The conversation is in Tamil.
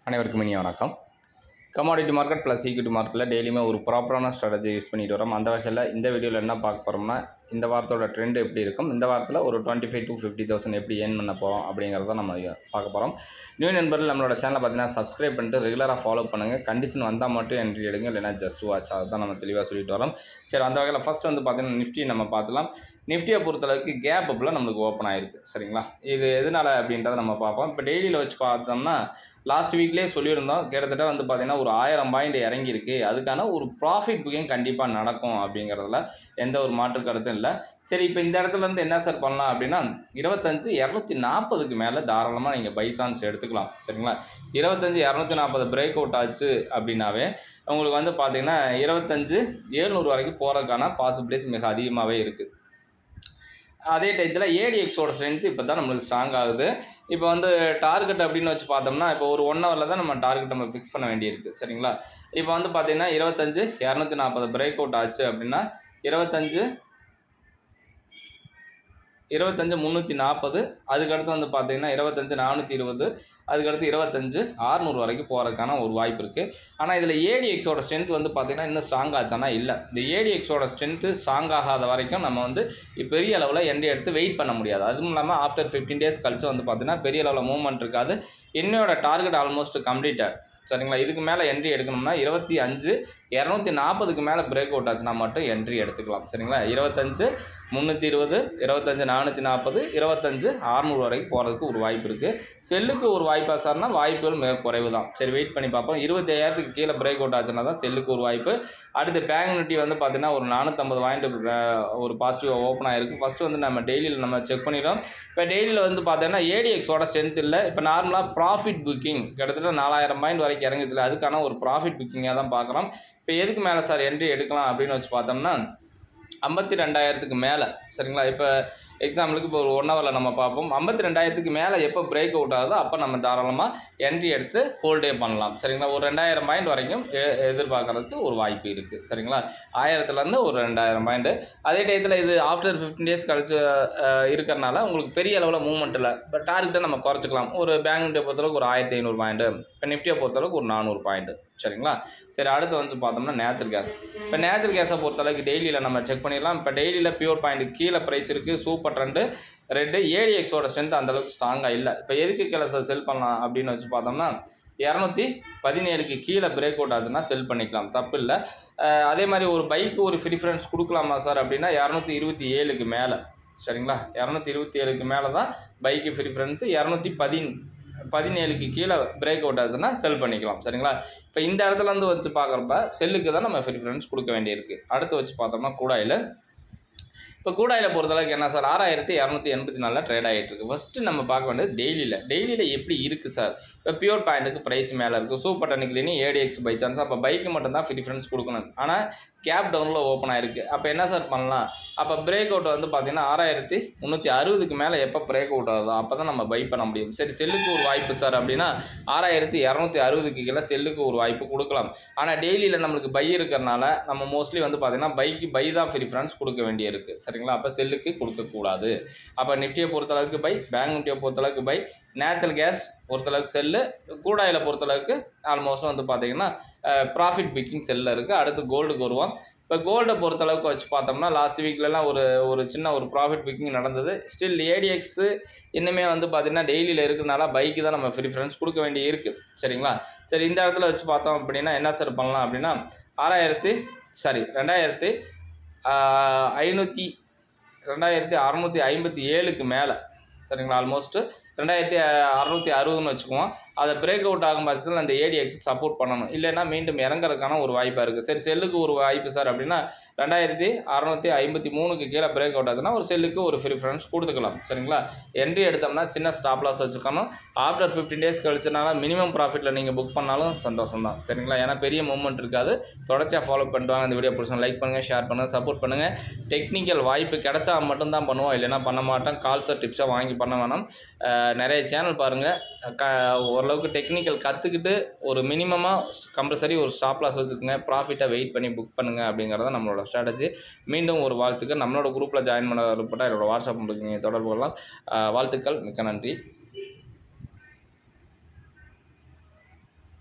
அனைவருக்கும் இனிய வணக்கம் கமாடிட்டி மார்க்கெட் ப்ளஸ் ஈக்விட்டி மார்க்கெட்டில் டெய்லியுமே ஒரு ப்ராப்பரான ஸ்ட்ராட்டஜி யூஸ் பண்ணிட்டு வரோம் அந்த வகையில் இந்த வீடியோவில் என்ன பார்க்க போகிறோம்னா இந்த வாரத்தோட ட்ரெண்ட் எப்படி இருக்கும் இந்த வாரத்தில் ஒரு twenty five to fifty thousand எப்படி ஏர்ன் பண்ண போகிறோம் அப்படிங்கிறத நம்ம பார்க்க போகிறோம் நியூ நண்பர்கள் நம்மளோட சேனலை பார்த்தீங்கன்னா சப்ஸ்கிரைப் பண்ணிட்டு ரெகுலராக ஃபாலோ பண்ணுங்கள் கண்டிஷன் வந்தால் மட்டும் என்ட்ரி எடுங்க இல்லைனா ஜஸ்ட் வாட்ச் அதை தான் நம்ம தெளிவாக சொல்லிட்டு வரோம் சரி அந்த வகையில் ஃபஸ்ட்டு வந்து பார்த்தீங்கன்னா நிஃப்டி நம்ம பார்த்துலாம் நிஃப்டியை பொறுத்தளவுக்கு கேப் அப்பில் நம்மளுக்கு ஓப்பன் ஆயிருக்கு சரிங்களா இது எதனால் அப்படின்றத நம்ம பார்ப்போம் இப்போ டெய்லியில் வச்சு பார்த்தோம்னா லாஸ்ட் வீக்லேயே சொல்லியிருந்தோம் கிட்டத்தட்ட வந்து பார்த்திங்கன்னா ஒரு ஆயிரம் பாயிண்ட் இறங்கியிருக்கு அதுக்கான ஒரு ப்ராஃபிட் புக்கிங் கண்டிப்பாக நடக்கும் அப்படிங்கிறதுல எந்த ஒரு மாற்று கருத்தும் இல்லை சரி இப்போ இந்த இடத்துல இருந்து என்ன சார் பண்ணலாம் அப்படின்னா இருபத்தஞ்சு இரநூத்தி நாற்பதுக்கு மேலே தாராளமாக நீங்கள் பை சான்ஸ் எடுத்துக்கலாம் சரிங்களா இருபத்தஞ்சு இரநூத்தி நாற்பது பிரேக் அவுட் ஆச்சு அப்படின்னாவே உங்களுக்கு வந்து பார்த்தீங்கன்னா இருபத்தஞ்சு ஏழ்நூறு வரைக்கும் போகிறதுக்கான பாசிபிலிட்டிஸ் மிக அதிகமாகவே இருக்குது அதே டயத்தில் ஏடிஎக்ஸோட ஸ்ட்ரென்த் இப்போ தான் நம்மளுக்கு ஸ்ட்ராங் ஆகுது இப்போ வந்து டார்கெட் அப்படின்னு வச்சு பார்த்தோம்னா இப்போ ஒரு ஒன் ஹவரில் தான் நம்ம டார்கெட் நம்ம ஃபிக்ஸ் பண்ண வேண்டியிருக்கு சரிங்களா இப்போ வந்து பார்த்தீங்கன்னா இருபத்தஞ்சு இரநூத்தி நாற்பது பிரேக் அவுட் ஆச்சு அப்படின்னா இருபத்தஞ்சு இருபத்தஞ்சு முந்நூற்றி நாற்பது அதுக்கடுத்து வந்து பார்த்தீங்கன்னா இருபத்தஞ்சு நானூற்றி இருபது அதுக்கடுத்து இருபத்தஞ்சு ஆறுநூறு வரைக்கும் போகிறதுக்கான ஒரு வாய்ப்பு இருக்குது ஆனால் இதில் ஏடிஎக்ஸோட ஸ்ட்ரென்த் வந்து பார்த்திங்கன்னா இன்னும் ஸ்ட்ராங் ஆச்சானா இல்லை இந்த ஏடிஎக்ஸோட ஸ்ட்ரென்த்து ஸ்ட்ராங் ஆகாத வரைக்கும் நம்ம வந்து பெரிய அளவில் எண்டை எடுத்து வெயிட் பண்ண முடியாது அதுவும் இல்லாமல் ஆஃப்டர் ஃபிஃப்டீன் டேஸ் கழிச்சு வந்து பார்த்திங்கன்னா பெரிய அளவில் மூவ்மெண்ட் இருக்காது என்னோட டார்கெட் ஆல்மோஸ்ட் கம்ப்ளீட்டட் சரிங்களா இதுக்கு மேலே என்ட்ரி எடுக்கணும்னா இருபத்தி அஞ்சு இரநூத்தி நாற்பதுக்கு மேலே பிரேக் அவுட் ஆச்சுன்னா மட்டும் என்ட்ரி எடுத்துக்கலாம் சரிங்களா இருபத்தஞ்சு முந்நூற்றி இருபது இருபத்தஞ்சு நானூற்றி நாற்பது இருபத்தஞ்சு அறநூறு வரைக்கும் போகிறதுக்கு ஒரு வாய்ப்பு இருக்குது செல்லுக்கு ஒரு வாய்ப்பாக சார்னா வாய்ப்புகள் மிக குறைவு தான் சரி வெயிட் பண்ணி பார்ப்போம் இருபத்தி ஐயாயிரத்துக்கு கீழே பிரேக் அவுட் ஆச்சுன்னா தான் செல்லுக்கு ஒரு வாய்ப்பு அடுத்து பேங்க் நிஃப்டி வந்து பார்த்திங்கன்னா ஒரு நானூற்றம்பது வாங்கிட்டு ஒரு பாசிட்டிவ் ஓப்பன் ஆகிருக்கு ஃபஸ்ட்டு வந்து நம்ம டெய்லியில் நம்ம செக் பண்ணிடுறோம் இப்போ டெய்லியில் வந்து பார்த்தீங்கன்னா ஏடிஎக்ஸோட ஸ்ட்ரென்த் இல்லை இப்போ நார்மலாக ப்ராஃபிட் புக்கிங் கிட்டத்தட்ட நாலாயிரம் பாயிண்ட் வரைக்கும் இறங்குச்சுல அதுக்கான ஒரு ப்ராஃபிட் புக்கிங்காக தான் பார்க்குறோம் இப்போ எதுக்கு மேலே சார் என்ட்ரி எடுக்கலாம் அப்படின்னு வச்சு பார்த்தோம்னா ஐம்பத்தி ரெண்டாயிரத்துக்கு மேலே சரிங்களா இப்போ எக்ஸாம்பிளுக்கு இப்போ ஒரு ஒன் ஹவரில் நம்ம பார்ப்போம் ஐம்பத்தி ரெண்டாயிரத்துக்கு மேலே எப்போ பிரேக் அவுட் ஆகுதோ அப்போ நம்ம தாராளமாக என்ட்ரி எடுத்து ஹோல்டே பண்ணலாம் சரிங்களா ஒரு ரெண்டாயிரம் பாயிண்ட் வரைக்கும் எ- எதிர்பார்க்கறதுக்கு ஒரு வாய்ப்பு இருக்குது சரிங்களா ஆயிரத்துலேருந்து ஒரு ரெண்டாயிரம் பாயிண்ட் அதே டயத்தில் இது ஆஃப்டர் ஃபிஃப்டீன் டேஸ் கழிச்சு அஹ், இருக்கறனால உங்களுக்கு பெரிய அளவில் மூவ்மெண்ட் இல்லை இப்போ டார்கெட்டை நம்ம குறைச்சிக்கலாம் ஒரு பேங்க் நிஃப்டியை பொறுத்தளவுக்கு ஒரு ஆயிரத்தி ஐநூறு பாயிண்ட்டு இப்போ நிஃப்டியை பொறுத்தளவுக்கு ஒரு நானூறு பாயிண்ட்டு சரிங்களா சரி அடுத்து வந்து பார்த்தோம்னா நேச்சுரல் கேஸ் இப்போ நேச்சுரல் கேஸை பொறுத்தளவுக்கு டெய்லியில் நம்ம செக் பண்ணிடலாம் இப்போ டெய்லியில் பியூர் பாயிண்ட் கீழே ப்ரைஸ் இருக்குது சூப்பர் ட்ரெண்டு ரெட்டு ஏடிஎக்ஸோட ஸ்ட்ரென்த் அந்தளவுக்கு ஸ்ட்ராங்காக இல்லை இப்போ எதுக்கு கீழே செல் பண்ணலாம் அப்படின்னு வச்சு பார்த்தோம்னா இரநூத்தி பதினேழுக்கு கீழே பிரேக் அவுட் ஆச்சுன்னா செல் பண்ணிக்கலாம் தப்பு இல்லை அஹ் அதே மாதிரி ஒரு பைக்கு ஒரு ப்ரிஃபரன்ஸ் கொடுக்கலாமா சார் அப்படின்னா இரநூத்தி இருபத்தி ஏழுக்கு மேலே சரிங்களா இரநூத்தி இருபத்தி ஏழுக்கு மேலே தான் பைக்கு ப்ரிஃபரன்ஸு இரநூத்தி பதின் பதினேழுக்கு கீழே பிரேக் அவுட் ஆச்சுன்னா செல் பண்ணிக்கலாம் சரிங்களா இப்போ இந்த இடத்துல இருந்து வச்சு பார்க்குறப்ப செல்லுக்கு தான் நம்ம ப்ரிஃபரன்ஸ் கொடுக்க வேண்டியிருக்கு அடுத்து வச்சு பார்த்தோம்னா கூடாயில் இப்போ கூடாயில் பொறுத்தளவுக்கு என்ன சார் ஆறாயிரத்தி இரநூத்தி எண்பத்தி நாலில் ட்ரேட் ஆகிட்டு இருக்கு ஃபஸ்ட்டு நம்ம பார்க்க வேண்டியது டெய்லியில் டெய்லியில் எப்படி இருக்குது சார் இப்போ பியூர் பாயிண்ட்டுக்கு ப்ரைஸ் மேலே இருக்குது சூப்பர் டெனிக்லினி ஏடிஎக்ஸ் பை சான்ஸ் அப்போ பைக்கு மட்டும்தான் ப்ரிஃபரன்ஸ் கொடுக்கணும் ஆனால் கேப் டவுனில் ஓப்பன் ஆயிருக்கு அப்போ என்ன சார் பண்ணலாம் அப்போ பிரேக் அவுட் வந்து பார்த்தீங்கன்னா ஆறாயிரத்தி முந்நூற்றி அறுபதுக்கு மேலே எப்போ பிரேக் அவுட் ஆகுதோ அப்போ தான் நம்ம பை பண்ண முடியும் சரி செல்லுக்கு ஒரு வாய்ப்பு சார் அப்படின்னா ஆறாயிரத்தி இரநூத்தி அறுபதுக்கு கீழே செல்லுக்கு ஒரு வாய்ப்பு கொடுக்கலாம் ஆனால் டெய்லியில் நம்மளுக்கு பை இருக்கிறனால நம்ம மோஸ்ட்லி வந்து பார்த்தீங்கன்னா பைக்கு பை தான் ப்ரிஃபரன்ஸ் கொடுக்க வேண்டியிருக்கு சரிங்களா அப்போ செல்லுக்கு கொடுக்கக்கூடாது அப்போ நிஃப்டியை பொறுத்தளவுக்கு பை பேங்க் நிஃப்டியை பொறுத்தளவுக்கு பை நேச்சுரல் கேஸ் பொறுத்தளவுக்கு செல்லு கூடாயில் பொறுத்தளவுக்கு ஆல்மோஸ்ட் வந்து பார்த்தீங்கன்னா ப்ராஃபிட் பிக்கிங் செல்லில் இருக்குது அடுத்து கோல்டுக்கு வருவோம் இப்போ கோல்டை பொறுத்தளவுக்கு வச்சு பார்த்தோம்னா லாஸ்ட் வீக்லலாம் ஒரு ஒரு சின்ன ஒரு ப்ராஃபிட் பிக்கிங் நடந்தது ஸ்டில் ஏடிஎக்ஸு இன்னுமே வந்து பார்த்திங்கன்னா டெய்லியில் இருக்கிறனால பைக்கு தான் நம்ம ப்ரிஃபரன்ஸ் கொடுக்க வேண்டி இருக்குது சரிங்களா சரி இந்த இடத்துல வச்சு பார்த்தோம் அப்படின்னா என்ன சார் பண்ணலாம் அப்படின்னா ஆறாயிரத்தி சாரி ரெண்டாயிரத்தி ஐநூற்றி ரெண்டாயிரத்தி அறநூற்றி ஐம்பத்தி ஏழுக்கு மேலே சரிங்களா ஆல்மோஸ்ட்டு ரெண்டாயிரத்தி அறநூற்றி அறுபதுன்னு வச்சுக்குவோம் அதை பிரேக் அவுட் ஆகும் பட்சத்தில் அந்த ஏடிஎக்ஸ் சப்போர்ட் பண்ணணும் இல்லைன்னா மீண்டும் இறங்குறதுக்கான ஒரு வாய்ப்பாக இருக்குது சரி செல்லுக்கு ஒரு வாய்ப்பு சார் அப்படின்னா ரெண்டாயிரத்தி அறநூற்றி ஐம்பத்தி மூணுக்கு கீழே பிரேக் அவுட் ஆச்சுன்னா ஒரு செல்லுக்கு ஒரு ப்ரிஃபரன்ஸ் கொடுத்துக்கலாம் சரிங்களா என்ட்ரி எடுத்தோம்னா சின்ன ஸ்டாப் லாஸ் வச்சுக்கணும் ஆஃப்டர் ஃபிஃப்டீன் டேஸ் கழிச்சனால மினிமம் ப்ராஃபிட்டில் நீங்கள் புக் பண்ணாலும் சந்தோஷம் தான் சரிங்களா ஏன்னா பெரிய மூவ்மெண்ட் இருக்காது தொடர்ச்சியாக ஃபாலோ பண்ணுவாங்க இந்த வீடியோ பிடிச்சா லைக் பண்ணுங்கள் ஷேர் பண்ணுங்கள் சப்போர்ட் பண்ணுங்கள் டெக்னிக்கல் வாய்ப்பு கிடைச்சா மட்டும்தான் பண்ணுவோம் இல்லைன்னா பண்ண மாட்டோம் கால்ஸை டிப்ஸாக வாங்கி பண்ண வேணாம் அஹ் நிறைய சேனல் பாருங்கள் க ஓரளவுக்கு டெக்னிக்கல் கற்றுக்கிட்டு ஒரு மினிமமாக கம்பல்சரி ஒரு ஸ்டாப் லாஸ் வச்சுக்கோங்க ப்ராஃபிட்டை வெயிட் பண்ணி புக் பண்ணுங்கள் அப்படிங்கிறத நம்மளோட ஸ்ட்ராட்டஜி மீண்டும் ஒரு வாழ்த்துக்கள் நம்மளோட குரூப்பில் ஜாயின் பண்ண விருப்பப்பட்டால் என்னோட வாட்ஸ்அப் உங்களுக்கு நீங்கள் தொடர்பு கொள்ளலாம் அஹ் வாழ்த்துக்கள் மிக்க நன்றி